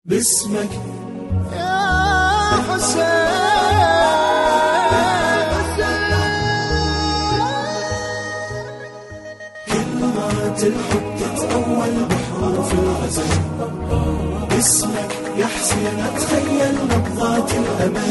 باسمك يا حسين كلمات الحب تتأول بحروف الغزل باسمك يا حسين أتخيل نبضات الأمل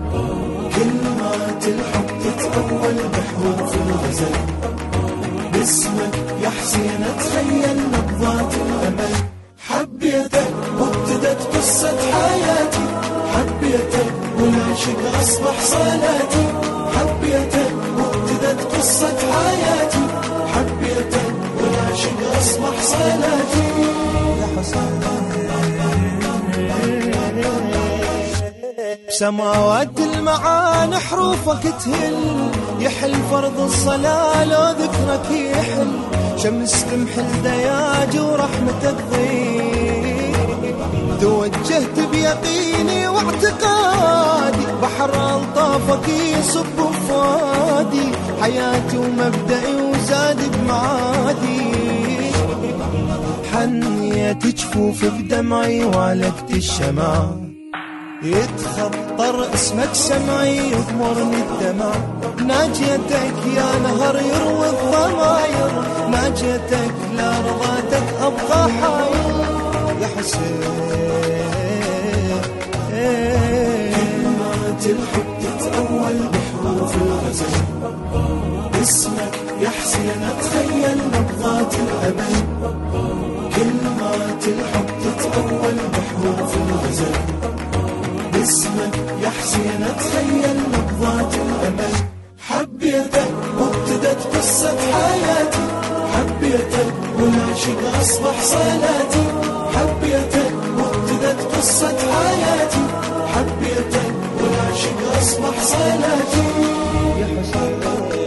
كلمات الحب تتأول بحروف الغزل باسمك يا حسين أتخيل نبضات الأمل حبيتك وابتدت قصة حياتي حبيتك والعشق أصبح صلاتي حبيتك وابتدت قصة حياتي حبيتك والعشق أصبح صلاتي يا حسين سماوات المعاني حروفك تهل يحل فرض الصلاة لو ذكرك يحل شمس تمحل دياج ورحمتك ضيق توجهت بيقيني واعتقادي بحر الطافك يصب فؤادي حياتي ومبدئي وزاد بمعادي حنيت جفوف بدمعي وعلقت الشمع يتخطر اسمك سمعي يغمرني الدمع ناجيتك يا نهر يروي الضماير ناجيتك لا رضاتك ابقى حاير يا حسين كلمات الحب تتأول بحروف الغزل اسمك يا حسين أتخيل نبضات الأمل كلمات الحب تتأول بحروف الغزل اسمك يا حسين أتخيل نبضات الأمل حبيتك وابتدت قصة حياتي حبيتك والعشق أصبح صلاتي حبيتك وابتدت قصة حياتي حبيتك والعشق أصبح صلاتي يا حسين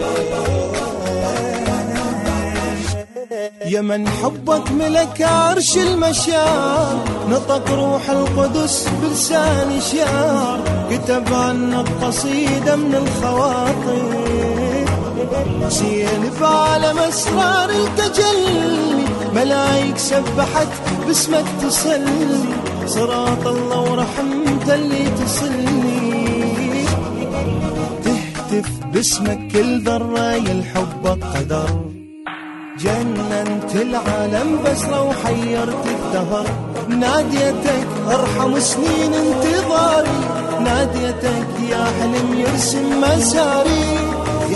يا من حبك ملك عرش المشاعر نطق روح القدس بلسان شعر كتب عنك قصيدة من الخواطر سين بعالم أسرار التجلي ملايك سبحت باسمك تصلي صراط الله ورحمت اللي تصلي تهتف باسمك كل ذرة الحب قدر جننت العالم بس لو حيرت الدهر ناديتك ارحم سنين انتظاري ناديتك يا حلم يرسم مساري يا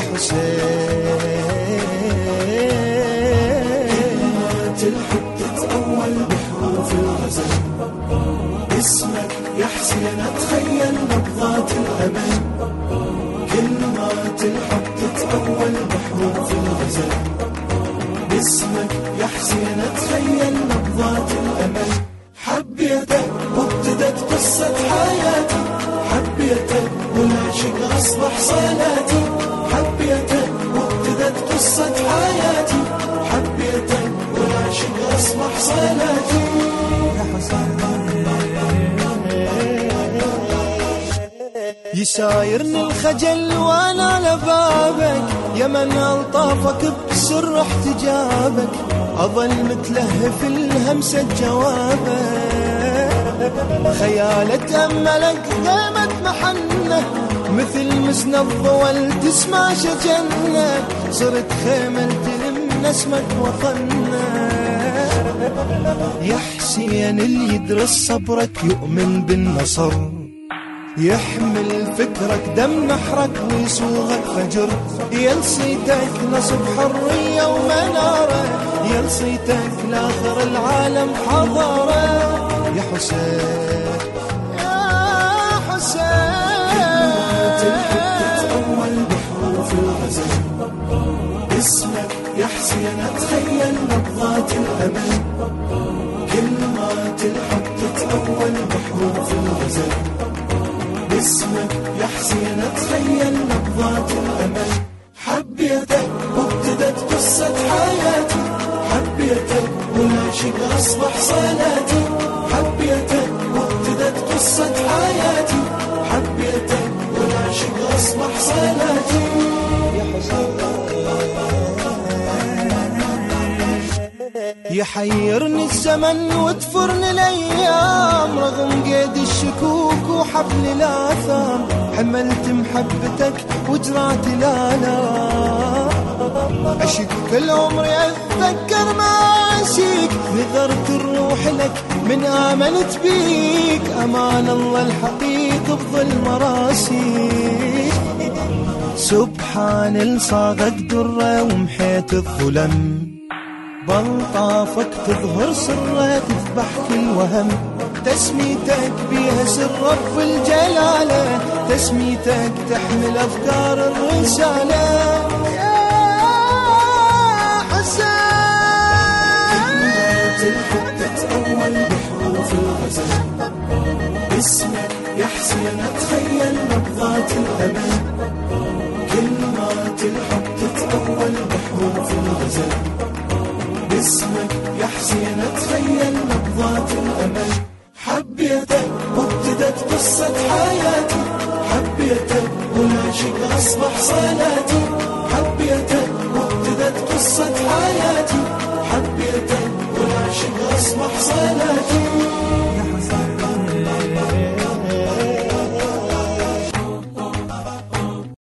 حسين كلمات الحب تتأول بحروف الغزل اسمك يا حسين أتخيل نبضات الأمل كلمات الحب تتأول بحروف الغزل اسمك يا حسين أتخيل نبضات الأمل حبيتك وابتدت قصة حياتي حبيتك والعشق أصبح صلاتي حبيتك وابتدت قصة حياتي حبيتك والعشق أصبح صلاتي يا حسين يسايرني الخجل وانا لبابك يا من الطافك بسر احتجابك اظل متلهف الهمسة جوابك خيال تأملك قامت محنة مثل مسند الضوال تسمع شجنة صرت خيمة تلم نسمك وطنة يا حسين اللي يدرس صبرك يؤمن بالنصر يحمل فكرك دم نحرك ويسوغك فجر ينسيتك نصب حرية ومنارة ينسيتك لاخر العالم حضارة يا حسين يا كلمات الحب حسين تتأول بحروف الغزل اسمك يا حسين أتخيل نبضات الأمل كلمات الحب تتأول بحروف الغزل اسمك يا حسين أتخيل نبضات الأمل حبيتك وابتدت قصة حياتي حبيتك والعشق أصبح صلاتي حبيتك وابتدت قصة حياتي حبيتك والعشق أصبح صلاتي يا حسين يحيرني الزمن وتفرني الايام رغم حبل الآثام حملت محبتك وجرعت لا أشك كل عمري أتذكر ماسيك نذرت الروح لك من آمنت بيك أمان الله الحقيق بظل مراسيك سبحان الصاغك درة ومحيت الظلم بلطافك تظهر سره تذبح كل وهم تسميتك بيها سر رب الجلالة تسميتك تحمل أفكار الرسالة يا حسين الحب تتأول بحروف الغزل اسمك يا حسين اتخيل نبضات الأمل كلمات الحب تتأول بحروف الغزل باسمك يا حسين اتخيل نبضات الأمل حبيتك وابتدت قصة حياتي حبيتك والعشق أصبح صلاتي حبيتك وابتدت قصة حياتي حبيتك والعشق أصبح صلاتي